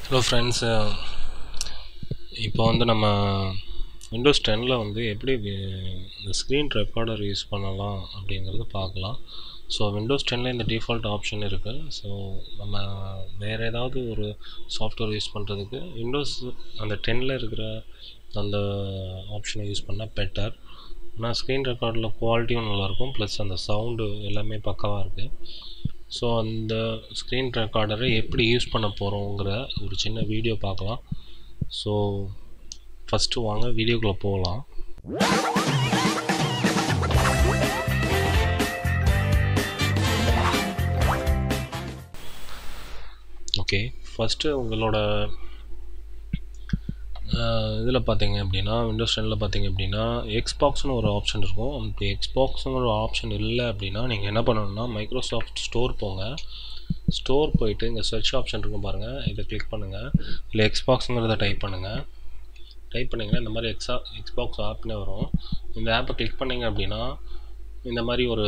hello friends இப்போ வந்து நம்ம விண்டோஸ் டென்னில் வந்து எப்படி வி- இந்த ஸ்க்ரீன் ரெக்கார்டர் யூஸ் பண்ணலாம் அப்படிங்கிறத பார்க்கலாம் ஸோ விண்டோஸ் டென்னில் இந்த டிஃபால்ட் ஆப்ஷன் இருக்குது ஸோ நம்ம வேறு ஏதாவது ஒரு சாஃப்ட்வேர் யூஸ் பண்ணுறதுக்கு விண்டோஸ் அந்த டென்னில் இருக்கிற அந்த ஆப்ஷனை யூஸ் பண்ணால் பெட்டர் ஆனால் ஸ்க்ரீன் ரெக்கார்டில் குவாலிட்டியும் நல்லாயிருக்கும் ப்ளஸ் அந்த சவுண்டு எல்லாமே பக்காவாக இருக்குது ஸோ அந்த ஸ்க்ரீன் ரெக்கார்டரை எப்படி யூஸ் பண்ண போகிறோங்கிற ஒரு சின்ன வீடியோ பார்க்கலாம் ஸோ ஃபஸ்ட்டு வாங்க வீடியோக்குள்ளே போகலாம் ஓகே ஃபஸ்ட்டு உங்களோட இதில் பார்த்தீங்க அப்படின்னா விண்டோஸ் டென்னில் பார்த்தீங்க அப்படின்னா எக்ஸ்பாக்ஸ்னு ஒரு ஆப்ஷன் இருக்கும் அந்த எக்ஸ்பாக்ஸுங்கிற ஒரு ஆப்ஷன் இல்லை அப்படின்னா நீங்கள் என்ன பண்ணணும்னா மைக்ரோசாஃப்ட் ஸ்டோர் போங்க ஸ்டோர் போயிட்டு இங்கே சர்ச் ஆப்ஷன் இருக்கும் பாருங்கள் இதை கிளிக் பண்ணுங்கள் இல்லை எக்ஸ்பாக்ஸுங்கிறத டைப் பண்ணுங்கள் டைப் பண்ணிங்கன்னா இந்த மாதிரி எக்ஸா எக்ஸ்பாக்ஸ் ஆப்னே வரும் இந்த ஆப்பை கிளிக் பண்ணீங்க அப்படின்னா இந்த மாதிரி ஒரு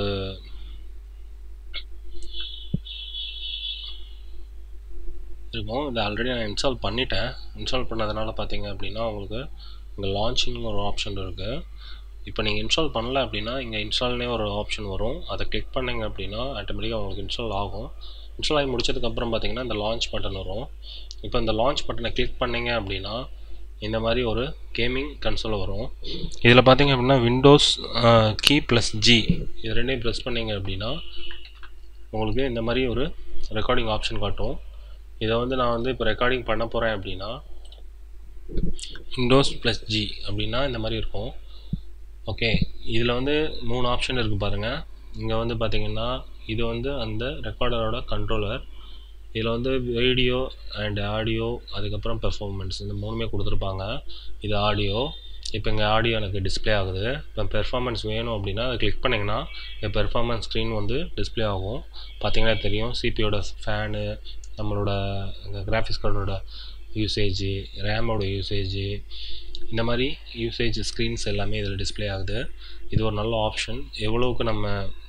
இருக்கும் இதை ஆல்ரெடி நான் இன்ஸ்டால் பண்ணிட்டேன் இன்ஸ்டால் பண்ணதுனால பார்த்தீங்க அப்படின்னா உங்களுக்கு இங்கே லான்ச்சிங்னு ஒரு ஆப்ஷன் இருக்குது இப்போ நீங்கள் இன்ஸ்டால் பண்ணல அப்படின்னா இங்கே இன்ஸ்டால்னே ஒரு ஆப்ஷன் வரும் அதை கிளிக் பண்ணீங்க அப்படின்னா ஆட்டோமேட்டிக்காக உங்களுக்கு இன்ஸ்டால் ஆகும் இன்ஸ்டால் ஆகி முடிச்சதுக்கப்புறம் பார்த்தீங்கன்னா இந்த லான்ச் பட்டன் வரும் இப்போ இந்த லான்ச் பட்டனை கிளிக் பண்ணீங்க அப்படின்னா இந்த மாதிரி ஒரு கேமிங் கன்சோல் வரும் இதில் பார்த்தீங்க அப்படின்னா விண்டோஸ் கீ ப்ளஸ் ஜி இது ரெண்டையும் ப்ரெஸ் பண்ணீங்க அப்படின்னா உங்களுக்கு இந்த மாதிரி ஒரு ரெக்கார்டிங் ஆப்ஷன் காட்டும் இதை வந்து நான் வந்து இப்போ ரெக்கார்டிங் பண்ண போகிறேன் அப்படின்னா விண்டோஸ் ப்ளஸ் ஜி அப்படின்னா இந்த மாதிரி இருக்கும் ஓகே இதில் வந்து மூணு ஆப்ஷன் இருக்குது பாருங்கள் இங்கே வந்து பார்த்தீங்கன்னா இது வந்து அந்த ரெக்கார்டரோட கண்ட்ரோலர் இதில் வந்து வீடியோ அண்ட் ஆடியோ அதுக்கப்புறம் பெர்ஃபார்மன்ஸ் இந்த மூணுமே கொடுத்துருப்பாங்க இது ஆடியோ இப்போ இங்கே ஆடியோ எனக்கு டிஸ்ப்ளே ஆகுது இப்போ பெர்ஃபார்மன்ஸ் வேணும் அப்படின்னா அதை கிளிக் பண்ணிங்கன்னா இந்த பெர்ஃபார்மன்ஸ் ஸ்க்ரீன் வந்து டிஸ்ப்ளே ஆகும் பார்த்தீங்கன்னா தெரியும் சிபியோட ஃபேனு நம்மளோட கிராஃபிக்ஸ் கார்டோட யூசேஜு ரேமோட யூசேஜு இந்த மாதிரி யூசேஜ் ஸ்க்ரீன்ஸ் எல்லாமே இதில் டிஸ்ப்ளே ஆகுது இது ஒரு நல்ல ஆப்ஷன் எவ்வளோவுக்கு நம்ம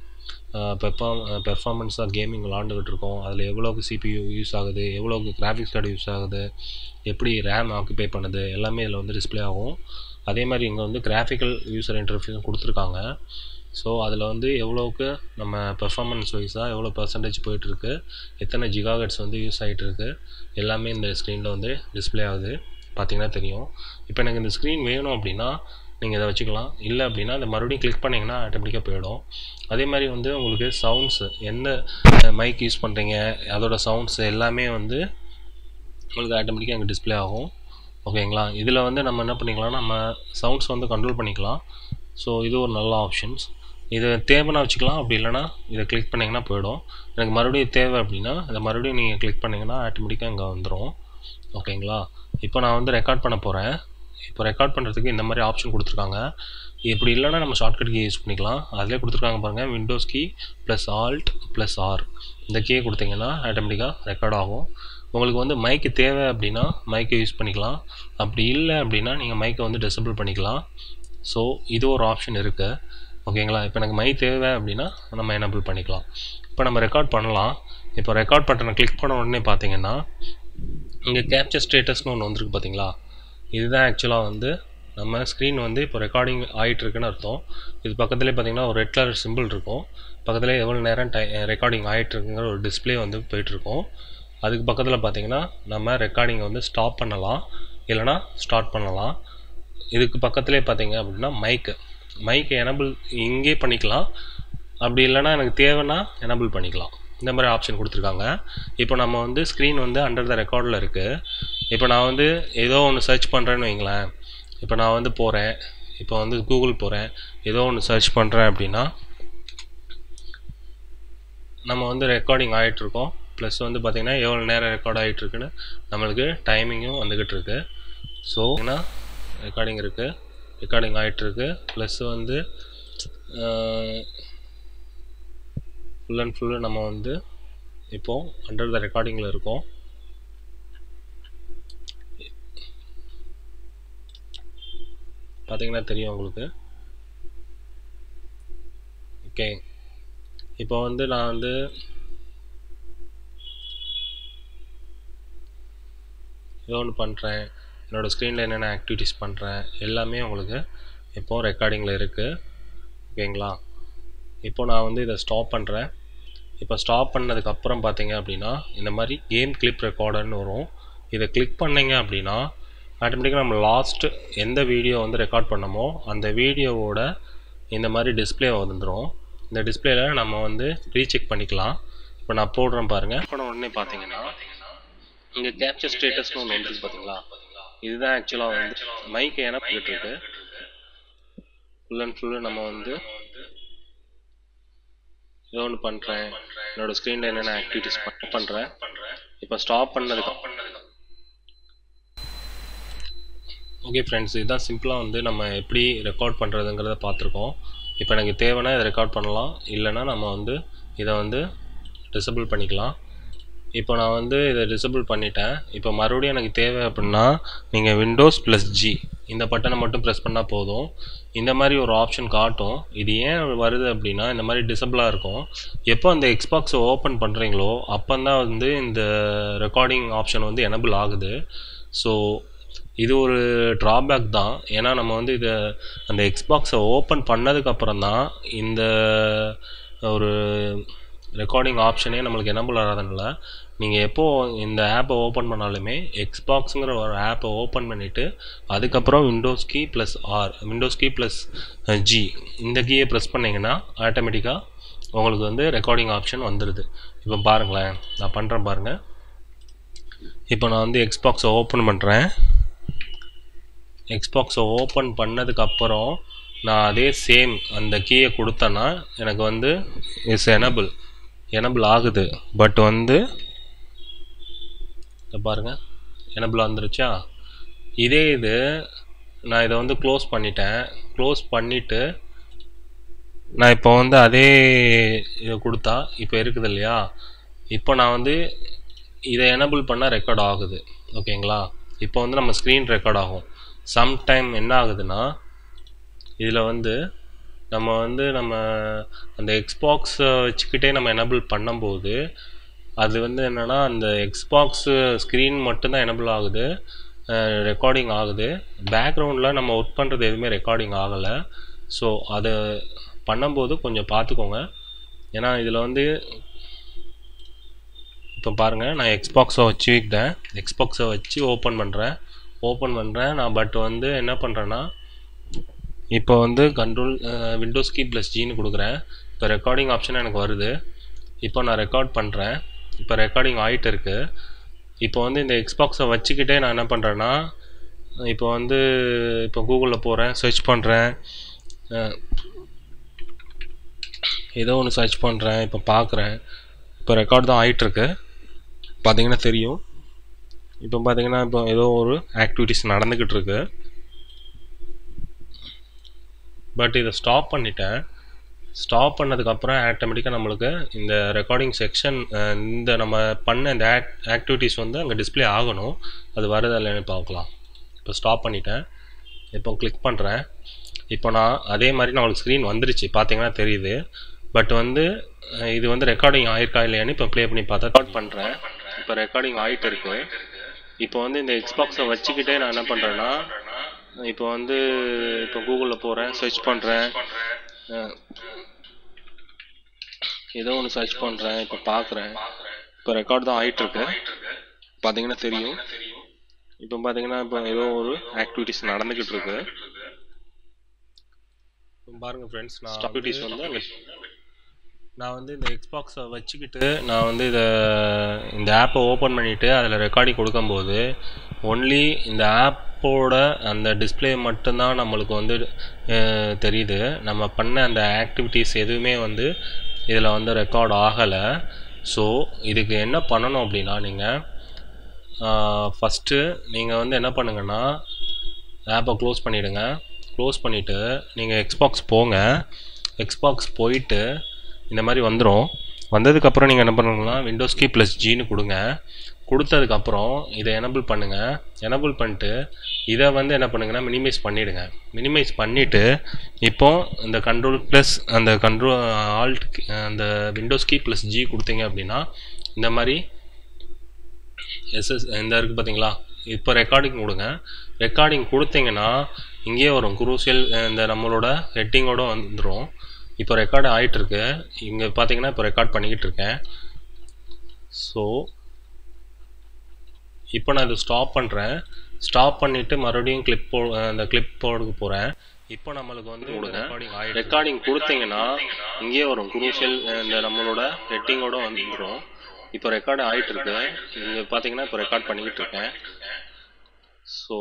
பெர்ஃபார்ம் பெர்ஃபார்மன்ஸாக கேமிங் விளாண்டுக்கிட்டு இருக்கோம் அதில் எவ்வளோக்கு சிபியூ யூஸ் ஆகுது எவ்வளோக்கு கிராஃபிக்ஸ் கார்டு யூஸ் ஆகுது எப்படி ரேம் ஆக்குபை பண்ணுது எல்லாமே இதில் வந்து டிஸ்ப்ளே ஆகும் அதே மாதிரி இங்கே வந்து கிராஃபிக்கல் யூசர் இன்டர்ஃபேஸும் கொடுத்துருக்காங்க ஸோ அதில் வந்து எவ்வளோக்கு நம்ம பெர்ஃபார்மன்ஸ் வைஸாக எவ்வளோ பர்சன்டேஜ் போயிட்டுருக்கு எத்தனை ஜிகாகட்ஸ் வந்து யூஸ் ஆகிட்டு இருக்கு எல்லாமே இந்த ஸ்க்ரீனில் வந்து டிஸ்ப்ளே ஆகுது பார்த்தீங்கன்னா தெரியும் இப்போ எனக்கு இந்த ஸ்க்ரீன் வேணும் அப்படின்னா நீங்கள் இதை வச்சுக்கலாம் இல்லை அப்படின்னா அதை மறுபடியும் கிளிக் பண்ணிங்கன்னா ஆட்டோமேட்டிக்காக போயிடும் அதே மாதிரி வந்து உங்களுக்கு சவுண்ட்ஸு எந்த மைக் யூஸ் பண்ணுறீங்க அதோட சவுண்ட்ஸ் எல்லாமே வந்து உங்களுக்கு ஆட்டோமேட்டிக்காக அங்கே டிஸ்ப்ளே ஆகும் ஓகேங்களா இதில் வந்து நம்ம என்ன பண்ணிக்கலாம் நம்ம சவுண்ட்ஸ் வந்து கண்ட்ரோல் பண்ணிக்கலாம் ஸோ இது ஒரு நல்ல ஆப்ஷன்ஸ் இது தேவைன்னா வச்சுக்கலாம் அப்படி இல்லைன்னா இதை கிளிக் பண்ணிங்கன்னா போயிடும் எனக்கு மறுபடியும் தேவை அப்படின்னா இதை மறுபடியும் நீங்கள் கிளிக் பண்ணிங்கன்னா ஆட்டோமேட்டிக்காக இங்கே வந்துடும் ஓகேங்களா இப்போ நான் வந்து ரெக்கார்ட் பண்ண போகிறேன் இப்போ ரெக்கார்ட் பண்ணுறதுக்கு இந்த மாதிரி ஆப்ஷன் கொடுத்துருக்காங்க இப்படி இல்லைன்னா நம்ம ஷார்ட்கட் கீ யூஸ் பண்ணிக்கலாம் அதிலே கொடுத்துருக்காங்க பாருங்கள் Windows key plus alt plus R இந்த கீயை கொடுத்தீங்கன்னா ஆட்டோமேட்டிக்காக ரெக்கார்ட் ஆகும் உங்களுக்கு வந்து மைக்கு தேவை அப்படின்னா மைக்கை யூஸ் பண்ணிக்கலாம் அப்படி இல்லை அப்படின்னா நீங்கள் மைக்கை வந்து டிசபிள் பண்ணிக்கலாம் ஸோ இது ஒரு ஆப்ஷன் இருக்குது ஓகேங்களா இப்போ எனக்கு மை தேவை அப்படின்னா நம்ம எனபிள் பண்ணிக்கலாம் இப்போ நம்ம ரெக்கார்ட் பண்ணலாம் இப்போ ரெக்கார்ட் பட்டனை கிளிக் பண்ண உடனே பார்த்தீங்கன்னா இங்கே கேப்சர் ஸ்டேட்டஸ்னு ஒன்று வந்திருக்கு பார்த்தீங்களா இதுதான் ஆக்சுவலாக வந்து நம்ம ஸ்க்ரீன் வந்து இப்போ ரெக்கார்டிங் ஆகிட்டுருக்குன்னு அர்த்தம் இது பக்கத்துலேயே பார்த்தீங்கன்னா ஒரு ரெட் கலர் சிம்பிள் இருக்கும் பக்கத்துலேயே எவ்வளோ நேரம் டை ரெக்கார்டிங் ஆகிட்டுருக்குங்கிற ஒரு டிஸ்பிளே வந்து போயிட்டுருக்கும் அதுக்கு பக்கத்தில் பார்த்தீங்கன்னா நம்ம ரெக்கார்டிங்கை வந்து ஸ்டாப் பண்ணலாம் இல்லைனா ஸ்டார்ட் பண்ணலாம் இதுக்கு பக்கத்துலேயே பார்த்தீங்க அப்படின்னா மைக்கு மைக்கை எனபிள் இங்கே பண்ணிக்கலாம் அப்படி இல்லைனா எனக்கு தேவைன்னா எனபிள் பண்ணிக்கலாம் இந்த மாதிரி ஆப்ஷன் கொடுத்துருக்காங்க இப்போ நம்ம வந்து ஸ்க்ரீன் வந்து அண்டர் த ரெக்கார்டில் இருக்குது இப்போ நான் வந்து ஏதோ ஒன்று சர்ச் பண்ணுறேன்னு வைங்களேன் இப்போ நான் வந்து போகிறேன் இப்போ வந்து கூகுள் போகிறேன் ஏதோ ஒன்று சர்ச் பண்ணுறேன் அப்படின்னா நம்ம வந்து ரெக்கார்டிங் ஆகிட்டுருக்கோம் ப்ளஸ் வந்து பார்த்திங்கன்னா எவ்வளோ நேரம் ரெக்கார்ட் ஆகிட்டுருக்குன்னு நம்மளுக்கு டைமிங்கும் வந்துக்கிட்டு இருக்கு ஸோ ஏன்னா ரெக்கார்டிங் இருக்குது ரெக்கார்டிங் ஆகிட்டுருக்கு ப்ளஸ் வந்து ஃபுல் அண்ட் ஃபுல்லு நம்ம வந்து இப்போது அண்டர் த ரெக்கார்டிங்கில் இருக்கோம் பார்த்தீங்கன்னா தெரியும் உங்களுக்கு ஓகே இப்போ வந்து நான் வந்து ஏதோ ஒன்று பண்ணுறேன் என்னோடய ஸ்க்ரீனில் என்னென்ன ஆக்டிவிட்டீஸ் பண்ணுறேன் எல்லாமே உங்களுக்கு இப்போது ரெக்கார்டிங்கில் இருக்குது ஓகேங்களா இப்போ நான் வந்து இதை ஸ்டாப் பண்ணுறேன் இப்போ ஸ்டாப் பண்ணதுக்கப்புறம் பார்த்தீங்க அப்படின்னா இந்த மாதிரி கேம் கிளிப் ரெக்கார்டர்னு வரும் இதை கிளிக் பண்ணீங்க அப்படின்னா ஆட்டோமேட்டிக்காக நம்ம லாஸ்ட் எந்த வீடியோ வந்து ரெக்கார்ட் பண்ணமோ அந்த வீடியோவோட இந்த மாதிரி டிஸ்பிளே வந்துடும் இந்த டிஸ்பிளேல நம்ம வந்து ரீசெக் பண்ணிக்கலாம் இப்போ நான் போடுறேன் பாருங்கள் இப்போ உடனே பார்த்தீங்கன்னா இங்கே கேப்சர் ஸ்டேட்டஸ்னு ஒன்று வந்துருக்கு பார்த்தீங்களா இதுதான் ஆக்சுவலாக வந்து மைக் ஏன்னா போயிட்டு இருக்கு ஃபுல் அண்ட் ஃபுல்லு நம்ம வந்து ஏதோ ஒன்று பண்ணுறேன் என்னோட ஸ்க்ரீனில் என்னென்ன ஆக்டிவிட்டிஸ் பண்ணுறேன் இப்போ ஸ்டாப் பண்ணதுக்கு ஓகே ஃப்ரெண்ட்ஸ் இதுதான் சிம்பிளாக வந்து நம்ம எப்படி ரெக்கார்ட் பண்ணுறதுங்கிறத பார்த்துருக்கோம் இப்போ எனக்கு தேவைன்னா இதை ரெக்கார்ட் பண்ணலாம் இல்லைன்னா நம்ம வந்து இதை வந்து டிசபிள் பண்ணிக்கலாம் இப்போ நான் வந்து இதை டிசபிள் பண்ணிட்டேன் இப்போ மறுபடியும் எனக்கு தேவை அப்படின்னா நீங்கள் விண்டோஸ் ப்ளஸ் ஜி இந்த பட்டனை மட்டும் ப்ரெஸ் பண்ணால் போதும் இந்த மாதிரி ஒரு ஆப்ஷன் காட்டும் இது ஏன் வருது அப்படின்னா இந்த மாதிரி டிசபிளாக இருக்கும் எப்போ அந்த எக்ஸ்பாக்ஸை ஓப்பன் பண்ணுறீங்களோ அப்போ தான் வந்து இந்த ரெக்கார்டிங் ஆப்ஷன் வந்து எனபிள் ஆகுது ஸோ இது ஒரு ட்ராபேக் தான் ஏன்னா நம்ம வந்து இதை அந்த எக்ஸ்பாக்ஸை ஓப்பன் பண்ணதுக்கப்புறம் தான் இந்த ஒரு ரெக்கார்டிங் ஆப்ஷனே நம்மளுக்கு எனபிள் ஆகாதனால நீங்கள் எப்போ இந்த ஆப்பை ஓப்பன் பண்ணாலுமே எக்ஸ்பாக்ஸுங்கிற ஒரு ஆப்பை ஓப்பன் பண்ணிவிட்டு அதுக்கப்புறம் Windows key plus R Windows key plus G இந்த கீயை ப்ரெஸ் பண்ணிங்கன்னா ஆட்டோமேட்டிக்காக உங்களுக்கு வந்து ரெக்கார்டிங் ஆப்ஷன் வந்துடுது இப்போ பாருங்களேன் நான் பண்ணுறேன் பாருங்கள் இப்போ நான் வந்து எக்ஸ்பாக்ஸை ஓப்பன் பண்ணுறேன் எக்ஸ்பாக்ஸை ஓப்பன் பண்ணதுக்கப்புறம் நான் அதே சேம் அந்த கீயை கொடுத்தேன்னா எனக்கு வந்து இஸ் எனபிள் எனபிள் ஆகுது பட் வந்து இதை பாருங்கள் எனபிள் வந்துருச்சா இதே இது நான் இதை வந்து க்ளோஸ் பண்ணிட்டேன் க்ளோஸ் பண்ணிவிட்டு நான் இப்போ வந்து அதே இதை கொடுத்தா இப்போ இருக்குது இல்லையா இப்போ நான் வந்து இதை எனபிள் பண்ணால் ரெக்கார்ட் ஆகுது ஓகேங்களா இப்போ வந்து நம்ம ஸ்க்ரீன் ரெக்கார்ட் ஆகும் சம்டைம் என்ன ஆகுதுன்னா இதில் வந்து நம்ம வந்து நம்ம அந்த எக்ஸ்பாக்ஸை வச்சுக்கிட்டே நம்ம எனபிள் பண்ணும்போது அது வந்து என்னென்னா அந்த எக்ஸ்பாக்ஸு ஸ்க்ரீன் மட்டும்தான் எனபிள் ஆகுது ரெக்கார்டிங் ஆகுது பேக்ரவுண்டில் நம்ம ஒர்க் பண்ணுறது எதுவுமே ரெக்கார்டிங் ஆகலை ஸோ அதை பண்ணும்போது கொஞ்சம் பார்த்துக்கோங்க ஏன்னா இதில் வந்து இப்போ பாருங்கள் நான் எக்ஸ்பாக்ஸை வச்சுக்கிட்டேன் எக்ஸ்பாக்ஸை வச்சு ஓப்பன் பண்ணுறேன் ஓப்பன் பண்ணுறேன் நான் பட் வந்து என்ன பண்ணுறேன்னா இப்போ வந்து கண்ட்ரோல் விண்டோஸ் கீ ப்ளஸ் ஜின்னு கொடுக்குறேன் இப்போ ரெக்கார்டிங் ஆப்ஷன் எனக்கு வருது இப்போ நான் ரெக்கார்ட் பண்ணுறேன் இப்போ ரெக்கார்டிங் ஆகிட்டு இருக்கு இப்போ வந்து இந்த எக்ஸ்பாக்ஸை வச்சுக்கிட்டே நான் என்ன பண்ணுறேன்னா இப்போ வந்து இப்போ கூகுளில் போகிறேன் சர்ச் பண்ணுறேன் ஏதோ ஒன்று சர்ச் பண்ணுறேன் இப்போ பார்க்குறேன் இப்போ ரெக்கார்ட் தான் ஆகிட்டுருக்கு பார்த்தீங்கன்னா தெரியும் இப்போ பார்த்தீங்கன்னா இப்போ ஏதோ ஒரு ஆக்டிவிட்டிஸ் நடந்துக்கிட்டு இருக்கு பட் இதை ஸ்டாப் பண்ணிட்டேன் ஸ்டாப் பண்ணதுக்கப்புறம் ஆட்டோமேட்டிக்காக நம்மளுக்கு இந்த ரெக்கார்டிங் செக்ஷன் இந்த நம்ம பண்ண இந்த ஆக் ஆக்டிவிட்டீஸ் வந்து அங்கே டிஸ்பிளே ஆகணும் அது வருதா இல்லைன்னு பார்க்கலாம் இப்போ ஸ்டாப் பண்ணிட்டேன் இப்போ கிளிக் பண்ணுறேன் இப்போ நான் அதே மாதிரி நம்மளுக்கு ஸ்க்ரீன் வந்துருச்சு பார்த்தீங்கன்னா தெரியுது பட் வந்து இது வந்து ரெக்கார்டிங் ஆயிருக்கா இல்லையான்னு இப்போ ப்ளே பண்ணி பார்த்தா ரெக்கார்ட் பண்ணுறேன் இப்போ ரெக்கார்டிங் ஆகிட்டு இருக்கு இப்போ வந்து இந்த எக்ஸ்பாக்ஸை வச்சுக்கிட்டே நான் என்ன பண்ணுறேன்னா இப்போ வந்து இப்போ கூகுளில் போகிறேன் சர்ச் பண்ணுறேன் ஏதோ ஒன்று சர்ச் பண்ணுறேன் இப்போ பார்க்குறேன் இப்போ ரெக்கார்ட் தான் ஆகிட்டுருக்கு பார்த்தீங்கன்னா தெரியும் இப்போ பார்த்தீங்கன்னா இப்போ ஏதோ ஒரு ஆக்டிவிட்டிஸ் நடந்துக்கிட்டு இருக்கு பாருங்க ஃப்ரெண்ட்ஸ் நான் ஆக்டிவிட்டிஸ் வந்து அங்கே நான் வந்து இந்த எக்ஸ்பாக்ஸை வச்சுக்கிட்டு நான் வந்து இதை இந்த ஆப்பை ஓப்பன் பண்ணிவிட்டு அதில் ரெக்கார்டிங் கொடுக்கும்போது ஒன்லி இந்த ஆப்போட அந்த டிஸ்பிளே மட்டும்தான் நம்மளுக்கு வந்து தெரியுது நம்ம பண்ண அந்த ஆக்டிவிட்டீஸ் எதுவுமே வந்து இதில் வந்து ரெக்கார்ட் ஆகலை ஸோ இதுக்கு என்ன பண்ணணும் அப்படின்னா நீங்கள் ஃபஸ்ட்டு நீங்கள் வந்து என்ன பண்ணுங்கன்னா ஆப்பை க்ளோஸ் பண்ணிவிடுங்க க்ளோஸ் பண்ணிவிட்டு நீங்கள் எக்ஸ்பாக்ஸ் போங்க எக்ஸ்பாக்ஸ் போயிட்டு இந்த மாதிரி வந்துடும் வந்ததுக்கப்புறம் நீங்கள் என்ன பண்ணுங்கன்னா விண்டோஸ் கீ ப்ளஸ் ஜின்னு கொடுங்க கொடுத்ததுக்கப்புறம் இதை எனபிள் பண்ணுங்கள் எனபிள் பண்ணிட்டு இதை வந்து என்ன பண்ணுங்கன்னா மினிமைஸ் பண்ணிவிடுங்க மினிமைஸ் பண்ணிவிட்டு இப்போ இந்த கண்ட்ரோல் ப்ளஸ் அந்த கண்ட்ரோல் ஆல்ட் அந்த விண்டோஸ் கீ ப்ளஸ் ஜி கொடுத்தீங்க அப்படின்னா இந்த மாதிரி எஸ்எஸ் இந்த இருக்குது பார்த்தீங்களா இப்போ ரெக்கார்டிங் கொடுங்க ரெக்கார்டிங் கொடுத்தீங்கன்னா இங்கேயே வரும் குரூசியல் இந்த நம்மளோட ஹெட்டிங்கோட வந்துடும் இப்போ ரெக்கார்டு ஆகிட்டுருக்கு இங்கே பார்த்தீங்கன்னா இப்போ ரெக்கார்ட் பண்ணிக்கிட்டு இருக்கேன் ஸோ இப்போ நான் இது ஸ்டாப் பண்ணுறேன் ஸ்டாப் பண்ணிவிட்டு மறுபடியும் கிளிப் போ அந்த கிளிப் போர்டுக்கு போகிறேன் இப்போ நம்மளுக்கு வந்து கொடுங்க ரெக்கார்டிங் கொடுத்தீங்கன்னா இங்கேயே வரும் குரூஷியல் இந்த நம்மளோட ஹெட்டிங்கோட வந்துடும் இப்போ ரெக்கார்டு ஆகிட்டு இருக்கு இங்கே பார்த்தீங்கன்னா இப்போ ரெக்கார்ட் பண்ணிக்கிட்டு இருக்கேன் ஸோ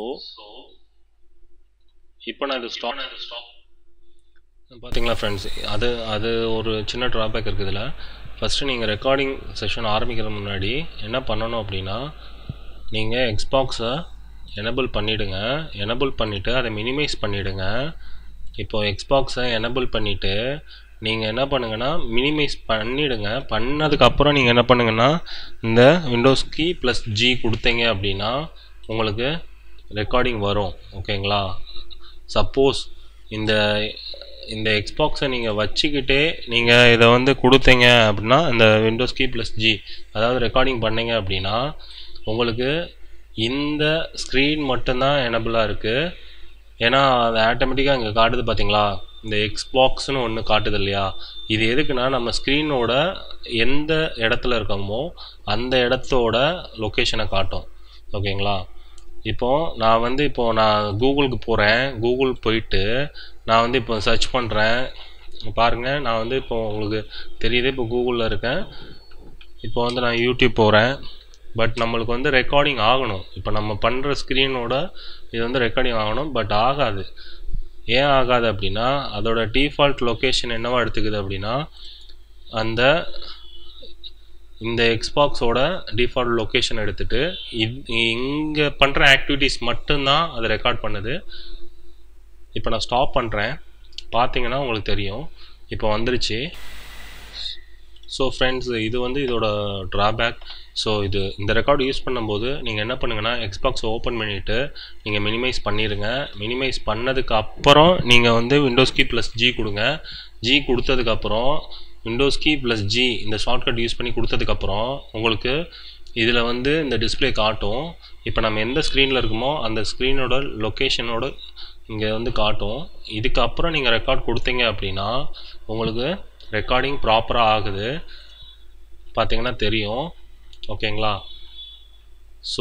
இப்போ நான் இது ஸ்டாப் பார்த்தீங்களா ஃப்ரெண்ட்ஸ் அது அது ஒரு சின்ன ட்ராபேக் இருக்குது இதில் ஃபஸ்ட்டு நீங்கள் ரெக்கார்டிங் செஷன் ஆரம்பிக்கிற முன்னாடி என்ன பண்ணணும் அப்படின்னா நீங்கள் எக்ஸ்பாக்ஸை எனபிள் பண்ணிவிடுங்க எனபிள் பண்ணிவிட்டு அதை மினிமைஸ் பண்ணிவிடுங்க இப்போ எக்ஸ்பாக்ஸை எனபிள் பண்ணிவிட்டு நீங்கள் என்ன பண்ணுங்கன்னா மினிமைஸ் பண்ணிவிடுங்க பண்ணதுக்கப்புறம் நீங்கள் என்ன பண்ணுங்கன்னா இந்த விண்டோஸ் கீ ப்ளஸ் ஜி கொடுத்தீங்க அப்படின்னா உங்களுக்கு ரெக்கார்டிங் வரும் ஓகேங்களா சப்போஸ் இந்த இந்த எக்ஸ்பாக்ஸை நீங்கள் வச்சுக்கிட்டே நீங்கள் இதை வந்து கொடுத்தீங்க அப்படின்னா இந்த விண்டோஸ் கீ ப்ளஸ் ஜி அதாவது ரெக்கார்டிங் பண்ணீங்க அப்படின்னா உங்களுக்கு இந்த ஸ்க்ரீன் மட்டும்தான் எனபிளாக இருக்குது ஏன்னா அது ஆட்டோமேட்டிக்காக இங்கே காட்டுது பார்த்தீங்களா இந்த எக்ஸ்பாக்ஸ்னு ஒன்று காட்டுது இல்லையா இது எதுக்குன்னா நம்ம ஸ்க்ரீனோட எந்த இடத்துல இருக்கோமோ அந்த இடத்தோட லொக்கேஷனை காட்டும் ஓகேங்களா இப்போ நான் வந்து இப்போ நான் கூகுளுக்கு போகிறேன் கூகுள் போயிட்டு நான் வந்து இப்போ சர்ச் பண்ணுறேன் பாருங்கள் நான் வந்து இப்போ உங்களுக்கு தெரியுது இப்போ கூகுளில் இருக்கேன் இப்போ வந்து நான் யூடியூப் போகிறேன் பட் நம்மளுக்கு வந்து ரெக்கார்டிங் ஆகணும் இப்போ நம்ம பண்ணுற ஸ்க்ரீனோட இது வந்து ரெக்கார்டிங் ஆகணும் பட் ஆகாது ஏன் ஆகாது அப்படின்னா அதோட டிஃபால்ட் லொக்கேஷன் என்னவா எடுத்துக்குது அப்படின்னா அந்த இந்த எக்ஸ்பாக்ஸோட டிஃபால்ட் லொக்கேஷன் எடுத்துட்டு இங்கே பண்ணுற ஆக்டிவிட்டீஸ் மட்டும்தான் அதை ரெக்கார்ட் பண்ணுது இப்போ நான் ஸ்டாப் பண்ணுறேன் பார்த்தீங்கன்னா உங்களுக்கு தெரியும் இப்போ வந்துருச்சு ஸோ ஃப்ரெண்ட்ஸ் இது வந்து இதோட ட்ராபேக் ஸோ இது இந்த ரெக்கார்டு யூஸ் பண்ணும்போது நீங்கள் என்ன பண்ணுங்கன்னா எக்ஸ்பாக்ஸ் ஓப்பன் பண்ணிவிட்டு நீங்கள் மினிமைஸ் பண்ணிடுங்க மினிமைஸ் பண்ணதுக்கு அப்புறம் நீங்கள் வந்து விண்டோஸ் கீ ப்ளஸ் ஜி கொடுங்க ஜி கொடுத்ததுக்கப்புறம் விண்டோஸ் கீ ப்ளஸ் ஜி இந்த ஷார்ட்கட் யூஸ் பண்ணி கொடுத்ததுக்கப்புறம் உங்களுக்கு இதில் வந்து இந்த டிஸ்பிளே காட்டும் இப்போ நம்ம எந்த ஸ்க்ரீனில் இருக்குமோ அந்த ஸ்க்ரீனோட லொக்கேஷனோட இங்கே வந்து காட்டும் இதுக்கப்புறம் நீங்கள் ரெக்கார்ட் கொடுத்தீங்க அப்படின்னா உங்களுக்கு ரெக்கார்டிங் ப்ராப்பராக ஆகுது பார்த்தீங்கன்னா தெரியும் ஓகேங்களா ஸோ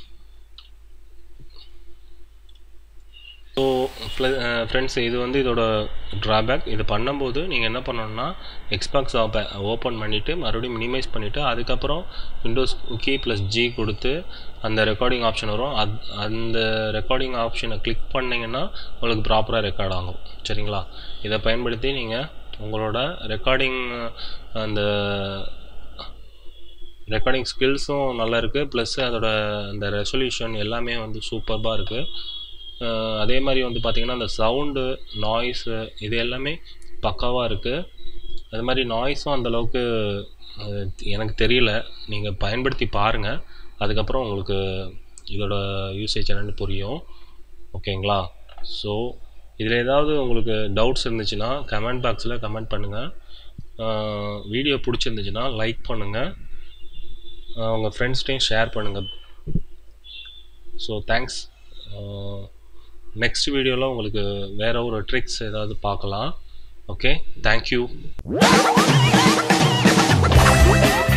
ஸோ ஃப்ரெண்ட்ஸ் இது வந்து இதோட ட்ராபேக் இது பண்ணும்போது நீங்கள் என்ன பண்ணணும்னா எக்ஸ்பாக்ஸ் ஓப்பன் பண்ணிவிட்டு மறுபடியும் மினிமைஸ் பண்ணிவிட்டு அதுக்கப்புறம் விண்டோஸ் கீ ப்ளஸ் ஜி கொடுத்து அந்த ரெக்கார்டிங் ஆப்ஷன் வரும் அத் அந்த ரெக்கார்டிங் ஆப்ஷனை கிளிக் பண்ணிங்கன்னா உங்களுக்கு ப்ராப்பராக ரெக்கார்ட் ஆகும் சரிங்களா இதை பயன்படுத்தி நீங்கள் உங்களோட ரெக்கார்டிங் அந்த ரெக்கார்டிங் ஸ்கில்ஸும் நல்லா இருக்குது ப்ளஸ் அதோட அந்த ரெசல்யூஷன் எல்லாமே வந்து சூப்பர்பாக இருக்குது அதே மாதிரி வந்து பார்த்திங்கன்னா அந்த சவுண்டு நாய்ஸு இது எல்லாமே பக்காவாக இருக்குது அது மாதிரி நாய்ஸும் அந்தளவுக்கு எனக்கு தெரியல நீங்கள் பயன்படுத்தி பாருங்கள் அதுக்கப்புறம் உங்களுக்கு இதோட யூசேஜ் என்னென்னு புரியும் ஓகேங்களா ஸோ இதில் ஏதாவது உங்களுக்கு டவுட்ஸ் இருந்துச்சுன்னா கமெண்ட் பாக்ஸில் கமெண்ட் பண்ணுங்கள் வீடியோ பிடிச்சிருந்துச்சுன்னா லைக் பண்ணுங்கள் உங்கள் ஃப்ரெண்ட்ஸ்டையும் ஷேர் பண்ணுங்கள் ஸோ தேங்க்ஸ் நெக்ஸ்ட் வீடியோவில் உங்களுக்கு வேறு ஒரு ட்ரிக்ஸ் ஏதாவது பார்க்கலாம் ஓகே தேங்க்யூ